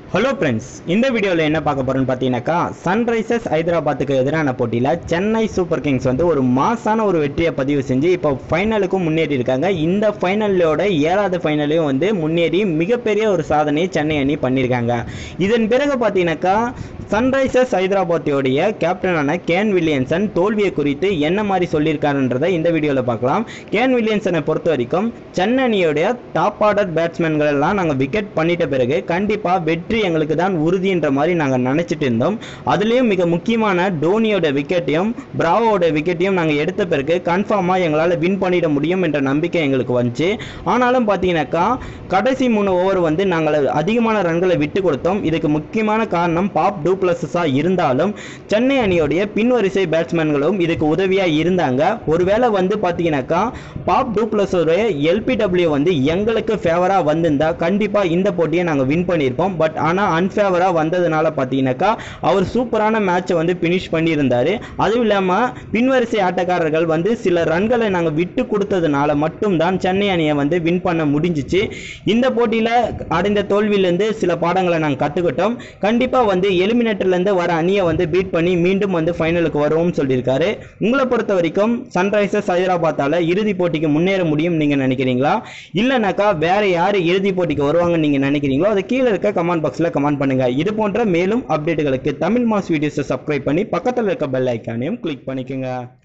hello friends இந்த வீடியோவில் என்ன பார்க்க போறோம்னு பார்த்தீங்கன்னாக்கா சன்ரைசர்ஸ் ஹைதராபாத்துக்கு எதிரான போட்டியில் சென்னை சூப்பர் கிங்ஸ் வந்து ஒரு மாசான ஒரு வெற்றியை பதிவு செஞ்சு இப்போ ஃபைனலுக்கும் முன்னேறி இருக்காங்க இந்த ஃபைனலோட ஏழாவது ஃபைனலையும் வந்து முன்னேறி மிகப்பெரிய ஒரு சாதனையை சென்னை அணி பண்ணியிருக்காங்க இதன் பிறகு பார்த்தீங்கன்னாக்கா சன்ரைசர்ஸ் ஹைதராபாத்தோடைய கேப்டனான கேன் வில்லியன்சன் தோல்வியை குறித்து என்ன மாதிரி சொல்லியிருக்காருன்றதை இந்த வீடியோவில் பார்க்கலாம் கேன் வில்லியன்சனை பொறுத்த வரைக்கும் சென்னை அணியோடைய டாப் ஆர்டர் பேட்ஸ்மேன்கள் எல்லாம் நாங்கள் விக்கெட் பண்ணிட்ட பிறகு கண்டிப்பாக வெற்றி எங்களுக்கு தான் உறுதின்ற மாதிரி நாங்கள் நினச்சிட்டு இருந்தோம் அதுலேயும் மிக முக்கியமான டோனியோட விக்கெட்டையும் பிராவோட விக்கெட்டையும் நாங்கள் எடுத்த பிறகு கன்ஃபார்மாக எங்களால் வின் பண்ணிட முடியும் என்ற நம்பிக்கை எங்களுக்கு வந்துச்சு ஆனாலும் பார்த்தீங்கன்னாக்கா கடைசி மூணு ஓவர் வந்து நாங்கள் அதிகமான ரன்களை விட்டு கொடுத்தோம் இதுக்கு முக்கியமான காரணம் பாப் டூப்ளஸஸாக இருந்தாலும் சென்னை அணியோடைய பின்வரிசை பேட்ஸ்மேன்களும் இதுக்கு உதவியாக இருந்தாங்க ஒருவேளை வந்து பார்த்தீங்கன்னாக்கா பாப் டூப்ளஸோடைய எல்பிடபிள்யூ வந்து எங்களுக்கு ஃபேவராக வந்திருந்தா கண்டிப்பாக இந்த போட்டியை நாங்கள் வின் பண்ணியிருப்போம் பட் ஆனால் அன்ஃபேவராக வந்ததுனால பார்த்தீங்கன்னாக்கா அவர் சூப்பரான மேட்சை வந்து ஃபினிஷ் பண்ணியிருந்தார் அதுவும் இல்லாமல் பின்வரிசை ஆட்டக்காரர்கள் வந்து சில ரன்களை நாங்கள் விட்டு கொடுத்ததுனால மட்டும்தான் சென்னை அணியை வந்து வின் பண்ண முடிஞ்சிச்சு இந்த போட்டியில் அடைந்த தோல்வியிலேருந்து சில பாடங்களை நாங்கள் கற்றுக்கிட்டோம் கண்டிப்பாக வந்து எலிமினேட்டர்லேருந்து வர அணியை வந்து பீட் பண்ணி மீண்டும் வந்து ஃபைனலுக்கு வருவோம்னு சொல்லியிருக்காரு உங்களை பொறுத்த வரைக்கும் சன்ரைசர்ஸ் ஹைதராபாத்தால் இறுதி போட்டிக்கு முன்னேற முடியும் நீங்கள் நினைக்கிறீங்களா இல்லைனாக்கா வேற யார் இறுதி போட்டிக்கு வருவாங்கன்னு நீங்கள் நினைக்கிறீங்களோ அதை கீழே இருக்க கமெண்ட் பாக்ஸில் கமெண்ட் பண்ணுங்கள் இது போன்ற மேலும் அப்டேட்டுகளுக்கு தமிழ் மாஸ் வீடியோஸை சப்ஸ்கிரைப் பண்ணி பக்கத்தில் இருக்க பெல் ஐக்கானையும் கிளிக் பண்ணிக்கோங்க